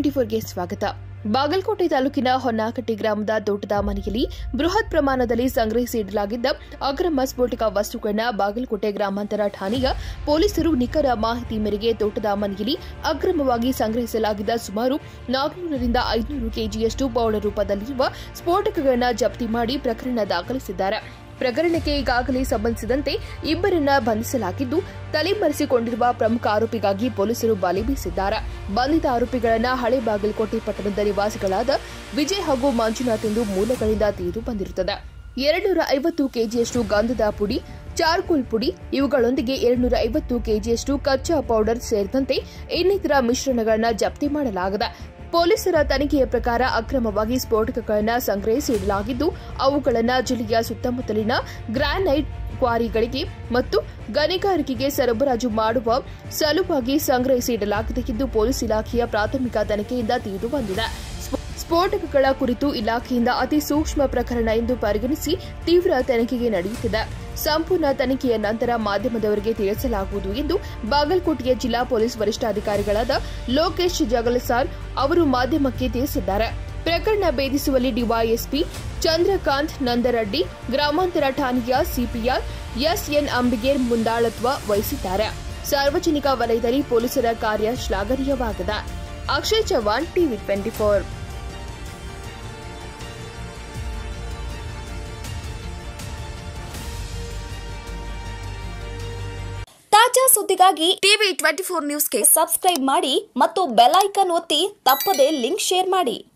twenty ಫೋರ್ಗೆ ಸ್ವಾಗತ ಬಾಗಲಕೋಟೆ ತಾಲೂಕಿನ ಹೊನ್ನಾಕಟ್ಟಿ ಗ್ರಾಮದ ತೋಟದ ಮನೆಯಲ್ಲಿ ಬೃಹತ್ ಪ್ರಮಾಣದಲ್ಲಿ ಸಂಗ್ರಹಿಸಿ ಇಡಲಾಗಿದ್ದ ಅಕ್ರಮ ಸ್ಫೋಟಕ ವಸ್ತುಗಳನ್ನ ಬಾಗಲಕೋಟೆ ಗ್ರಾಮಾಂತರ ಠಾಣೆಯ ಪೊಲೀಸರು ನಿಖರ ಮಾಹಿತಿ ಮೇರೆಗೆ ತೋಟದ ಮನೆಯಲ್ಲಿ ಅಕ್ರಮವಾಗಿ ಸಂಗ್ರಹಿಸಲಾಗಿದ್ದ ಸುಮಾರು ನಾಲ್ಕುನೂರರಿಂದ ಐದುನೂರು ಕೆಜಿಯಷ್ಟು ಪೌಡರ್ ರೂಪದಲ್ಲಿರುವ ಸ್ಫೋಟಕಗಳನ್ನು ಜಪ್ತಿ ಮಾಡಿ ಪ್ರಕರಣ ದಾಖಲಿಸಿದ್ದಾರೆ ಪ್ರಕರಣಕ್ಕೆ ಈಗಾಗಲೇ ಸಂಬಂಧಿಸಿದಂತೆ ಇಬ್ಬರನ್ನ ಬಂಧಿಸಲಾಗಿದ್ದು ತಲೆಮರೆಸಿಕೊಂಡಿರುವ ಪ್ರಮುಖ ಆರೋಪಿಗಾಗಿ ಪೊಲೀಸರು ಬಲೆ ಬೀಸಿದ್ದಾರೆ ಬಂಧಿತ ಆರೋಪಿಗಳನ್ನ ಹಳೆ ಬಾಗಲಕೋಟೆ ಪಟ್ಟಣದ ನಿವಾಸಿಗಳಾದ ವಿಜಯ್ ಹಾಗೂ ಮಂಜುನಾಥ್ ಎಂದು ಮೂಲಗಳಿಂದ ತಿಳಿದು ಬಂದಿರುತ್ತದೆ ಎರಡ್ನೂರ ಐವತ್ತು ಕೆಜಿಯಷ್ಟು ಗಂಧದ ಪುಡಿ ಚಾರ್ಕೋಲ್ ಪುಡಿ ಇವುಗಳೊಂದಿಗೆ ಎರಡ್ನೂರ ಐವತ್ತು ಕೆಜಿಯಷ್ಟು ಕಚ್ಚಾ ಪೌಡರ್ ಸೇರಿದಂತೆ ಇನ್ನಿತರ ಮಿಶ್ರಣಗಳನ್ನು ಜಪ್ತಿ ಮಾಡಲಾಗಿದೆ ಪೊಲೀಸರ ತನಿಖೆಯ ಪ್ರಕಾರ ಅಕ್ರಮವಾಗಿ ಸ್ಫೋಟಕಗಳನ್ನು ಸಂಗ್ರಹಿಸಿ ಇಡಲಾಗಿದ್ದು ಅವುಗಳನ್ನು ಜಿಲ್ಲೆಯ ಸುತ್ತಮುತ್ತಲಿನ ಗ್ರಾನೈಟ್ ಕ್ವಾರಿಗಳಿಗೆ ಮತ್ತು ಗಣಿಗಾರಿಕೆಗೆ ಸರಬರಾಜು ಮಾಡುವ ಸಲುವಾಗಿ ಸಂಗ್ರಹಿಸಿ ಇಡಲಾಗಿದೆ ಎಂದು ಪೊಲೀಸ್ ಇಲಾಖೆಯ ಪ್ರಾಥಮಿಕ ತನಿಖೆಯಿಂದ ತಿಳಿದು ಬಂದಿದೆ ಸ್ಫೋ- ಸ್ಫೋಟಕಗಳ ಕುರಿತು ಇಲಾಖೆಯಿಂದ ಅತಿ ಸೂಕ್ಷ್ಮ ಪ್ರಕರಣ ಎಂದು ಪರಿಗಣಿಸಿ ತೀವ್ರ ತನಿಖೆಗೆ ನಡೆಯುತ್ತಿದೆ ಸಂಪೂರ್ಣ ತನಿಖೆಯ ನಂತರ ಮಾಧ್ಯಮದವರಿಗೆ ತಿಳಿಸಲಾಗುವುದು ಎಂದು ಬಾಗಲಕೋಟೆಯ ಜಿಲ್ಲಾ ಪೊಲೀಸ್ ವರಿಷ್ಠಾಧಿಕಾರಿಗಳಾದ ಲೋಕೇಶ್ ಜಗಲಸಾರ್ ಅವರು ಮಾಧ್ಯಮಕ್ಕೆ ತಿಳಿಸಿದ್ದಾರೆ ಪ್ರಕರಣ ಭೇದಿಸುವಲ್ಲಿ ಡಿವೈಎಸ್ಪಿ ಚಂದ್ರಕಾಂತ್ ನಂದರಡ್ಡಿ ಗ್ರಾಮಾಂತರ ಠಾಣೆಯ ಸಿಪಿಆರ್ ಎಸ್ಎನ್ ಅಂಬಿಗೇರ್ ಮುಂದಾಳತ್ವ ವಹಿಸಿದ್ದಾರೆ ಸಾರ್ವಜನಿಕ ವಲಯದಲ್ಲಿ ಪೊಲೀಸರ ಕಾರ್ಯ ಶ್ಲಾಘನೀಯವಾಗಿದೆ Akshay Chavan TV twenty four ತಾಜಾ ಸುದ್ದಿಗಾಗಿ ಟಿವಿ ಟ್ವೆಂಟಿ ಫೋರ್ ನ್ಯೂಸ್ಗೆ ಸಬ್ಸ್ಕ್ರೈಬ್ ಮಾಡಿ ಮತ್ತು ಬೆಲ್ ಐಕಾನ್ ಒತ್ತಿ ತಪ್ಪದೇ ಲಿಂಕ್ ಶೇರ್ ಮಾಡಿ